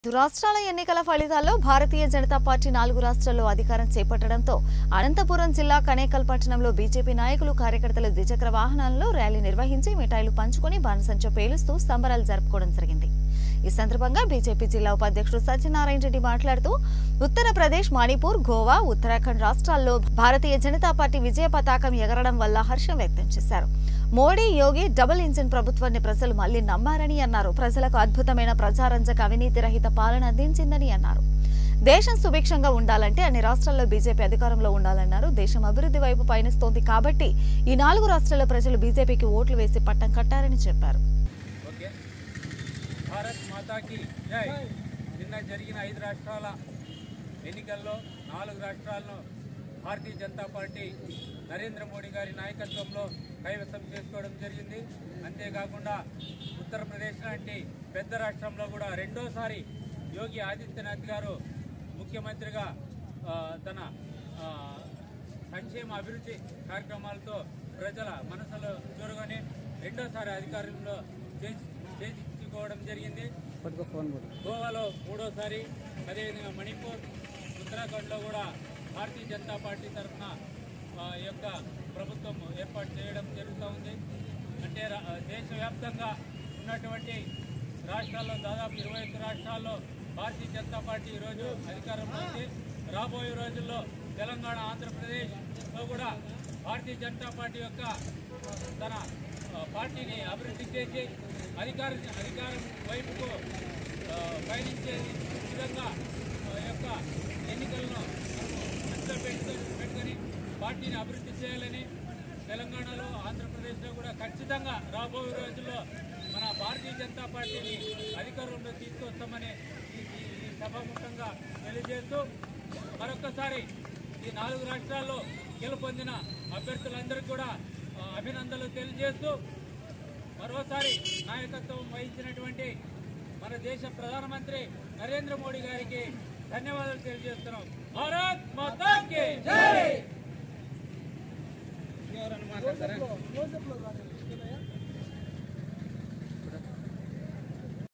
రాష్ట్రాల ఎన్నికల ఫలితాల్లో భారతీయ జనతా పార్టీ నాలుగు రాష్ట్రాల్లో అధికారం చేపట్టడంతో అనంతపురం జిల్లా కనేకల్ పట్టణంలో బీజేపీ నాయకులు కార్యకర్తలు ద్విచక్ర వాహనాల్లో ర్యాలీ నిర్వహించి మిఠాయిలు పంచుకొని బాణసంచ పేలుస్తూ సంబరాలు జరుపుకోవడం జరిగింది ఈ సందర్భంగా బీజేపీ జిల్లా ఉపాధ్యక్షుడు సత్యనారాయణ రెడ్డి మాట్లాడుతూ ఉత్తరప్రదేశ్ మణిపూర్ గోవా ఉత్తరాఖండ్ రాష్ట్రాల్లో భారతీయ జనతా పార్టీ విజయ పతాకం ఎగరడం వల్ల హర్షం వ్యక్తం చేశారు మోడీ యోగి డబుల్ ఇంజిన్ ప్రభుత్వాన్ని ప్రజలు మళ్లీ నమ్మారని అన్నారు ప్రజలకు అద్భుతమైన ప్రజారంజక అవినీతి రహిత పాలన అందించిందని అన్నారు దేశం సుభిక్షంగా ఉండాలంటే అన్ని రాష్ట్రాల్లో బీజేపీ అధికారంలో ఉండాలన్నారు దేశం అభివృద్ధి వైపు పయనిస్తోంది కాబట్టి ఈ నాలుగు రాష్ట్రాల ప్రజలు బీజేపీకి ఓట్లు వేసి పట్టం కట్టారని చెప్పారు ఓకే భారత్ మాతాకి జై నిన్న జరిగిన ఐదు రాష్ట్రాల ఎన్నికల్లో నాలుగు రాష్ట్రాలను భారతీయ జనతా పార్టీ నరేంద్ర మోడీ గారి నాయకత్వంలో కైవసం చేసుకోవడం జరిగింది అంతేకాకుండా ఉత్తరప్రదేశ్ లాంటి పెద్ద రాష్ట్రంలో కూడా రెండోసారి యోగి ఆదిత్యనాథ్ గారు ముఖ్యమంత్రిగా ఆ, తన ఆ, సంక్షేమ అభివృద్ధి కార్యక్రమాలతో ప్రజల మనసులో చూరగొని రెండోసారి అధికారంలో చేసి చేయించుకోవడం జరిగింది గోవాలో మూడోసారి అదేవిధంగా మణిపూర్ ఉత్తరాఖండ్లో కూడా భారతీయ జనతా పార్టీ తరఫున ఆ, ఈ యొక్క ప్రభుత్వం ఏర్పాటు చేయడం జరుగుతూ ఉంది అంటే రా- దేశవ్యాప్తంగా ఉన్నటువంటి రాష్ట్రాల్లో దాదాపు ఇరవై ఒక్క రాష్ట్రాల్లో భారతీయ జనతా పార్టీ ఈరోజు అధికారంలో ఉంది రాబోయే రోజుల్లో తెలంగాణ ఆంధ్రప్రదేశ్లో కూడా భారతీయ జనతా పార్టీ యొక్క తన ఆ, పార్టీని అభివృద్ధి చేసి అధికార అధికారం వైపుకు ఆ, పయనించే విధంగా ఆ, యొక్క ఎన్నికలను దృష్టిలో పెట్టుకొని పెట్టుకొని పార్టీని అభివృద్ధి చేయాలని తెలంగాణలో ఆంధ్రప్రదేశ్లో కూడా ఖచ్చితంగా రాబోయే రోజుల్లో మన భారతీయ జనతా పార్టీని అధికారంలో తీసుకొస్తామని ఈ- ఈ ఈ సభాముఖంగా తెలియజేస్తూ మరొక్కసారి ఈ నాలుగు రాష్ట్రాల్లో గెలుపొందిన అభ్యర్థులందరికీ కూడా ఆ, అభినందనలు తెలియజేస్తూ మరోసారి నాయకత్వం వహించినటువంటి మన దేశ ప్రధానమంత్రి నరేంద్ర మోడీ గారికి ధన్యవాదాలు తెలియజేస్తున్నాం భారత్ మాతాకి జై ఎవరన్నా మాట్లాడతారా